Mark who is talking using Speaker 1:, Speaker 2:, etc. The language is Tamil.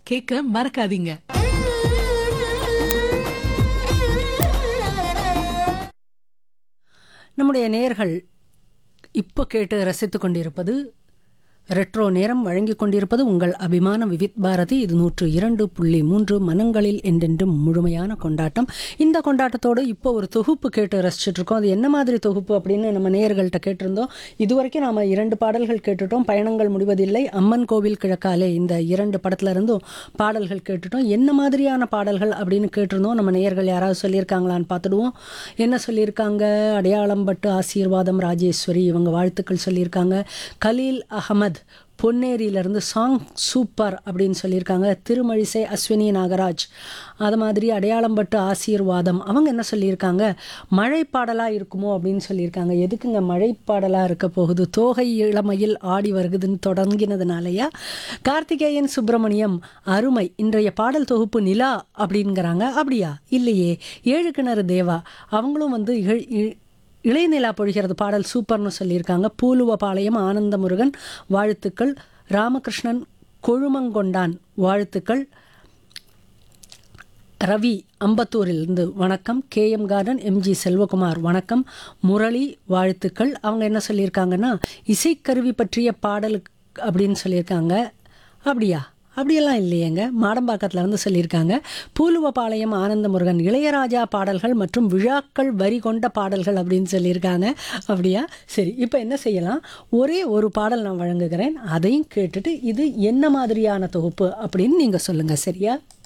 Speaker 1: கேட்க மறக்காதீங்க
Speaker 2: நம்முடைய நேயர்கள் இப்போ கேட்டு ரசித்துக் கொண்டிருப்பது ரெட்ரோ நேரம் வழங்கிக் கொண்டிருப்பது உங்கள் அபிமான விவித் பாரதி இது நூற்று இரண்டு புள்ளி மூன்று மனங்களில் என்றென்றும் முழுமையான கொண்டாட்டம் இந்த கொண்டாட்டத்தோடு இப்போ ஒரு தொகுப்பு கேட்டு ரசிச்சுட்டு இருக்கோம் அது என்ன மாதிரி தொகுப்பு அப்படின்னு நம்ம நேயர்கள்ட்ட கேட்டிருந்தோம் இதுவரைக்கும் நாம இரண்டு பாடல்கள் கேட்டுட்டோம் பயணங்கள் முடிவதில்லை அம்மன் கோவில் கிழக்காலே இந்த இரண்டு படத்துல இருந்தும் பாடல்கள் கேட்டுட்டோம் என்ன மாதிரியான பாடல்கள் அப்படின்னு கேட்டிருந்தோம் நம்ம நேயர்கள் யாராவது சொல்லியிருக்காங்களான்னு பார்த்துடுவோம் என்ன சொல்லியிருக்காங்க அடையாளம் பட்டு ஆசீர்வாதம் ராஜேஸ்வரி இவங்க வாழ்த்துக்கள் சொல்லியிருக்காங்க கலீல் அகமது பொன்னேரியிலேருந்து சாங் சூப்பர் அப்படின்னு சொல்லியிருக்காங்க திருமழிசை அஸ்வினி நாகராஜ் அது மாதிரி அடையாளம் பட்டு ஆசீர்வாதம் அவங்க என்ன சொல்லியிருக்காங்க மழை பாடலாக இருக்குமோ அப்படின்னு சொல்லியிருக்காங்க எதுக்குங்க மழை பாடலாக இருக்க போகுது தோகை இளமையில் ஆடி வருகுதுன்னு தொடங்கினதுனாலயா கார்த்திகேயன் சுப்பிரமணியம் அருமை இன்றைய பாடல் தொகுப்பு நிலா அப்படிங்கிறாங்க அப்படியா இல்லையே ஏழு கிணறு தேவா அவங்களும் வந்து இகழ் இ- இளைநிலா பொழிகிறது பாடல் சூப்பர்னு சொல்லியிருக்காங்க பூலுவபாளையம் ஆனந்த முருகன் வாழ்த்துக்கள் ராமகிருஷ்ணன் கொழுமங்கொண்டான் வாழ்த்துக்கள் ரவி அம்பத்தூரிலிருந்து வணக்கம் கேஎம் கார்டன் எம்ஜி செல்வகுமார் வணக்கம் முரளி வாழ்த்துக்கள் அவங்க என்ன சொல்லியிருக்காங்கன்னா இசைக்கருவி பற்றிய பாடல் அப்படின்னு சொல்லியிருக்காங்க அப்படியா அப்படியெல்லாம் இல்லையேங்க மாடம்பாக்கத்தில் இருந்து சொல்லியிருக்காங்க பூலுவபாளையம் ஆனந்த முருகன் இளையராஜா பாடல்கள் மற்றும் விழாக்கள் வரி கொண்ட பாடல்கள் அப்படின்னு சொல்லியிருக்காங்க அப்படியா சரி இப்போ என்ன செய்யலாம் ஒரே ஒரு பாடல் நான் வழங்குகிறேன் அதையும் கேட்டுட்டு இது என்ன மாதிரியான தொகுப்பு அப்படின்னு நீங்கள் சொல்லுங்கள் சரியா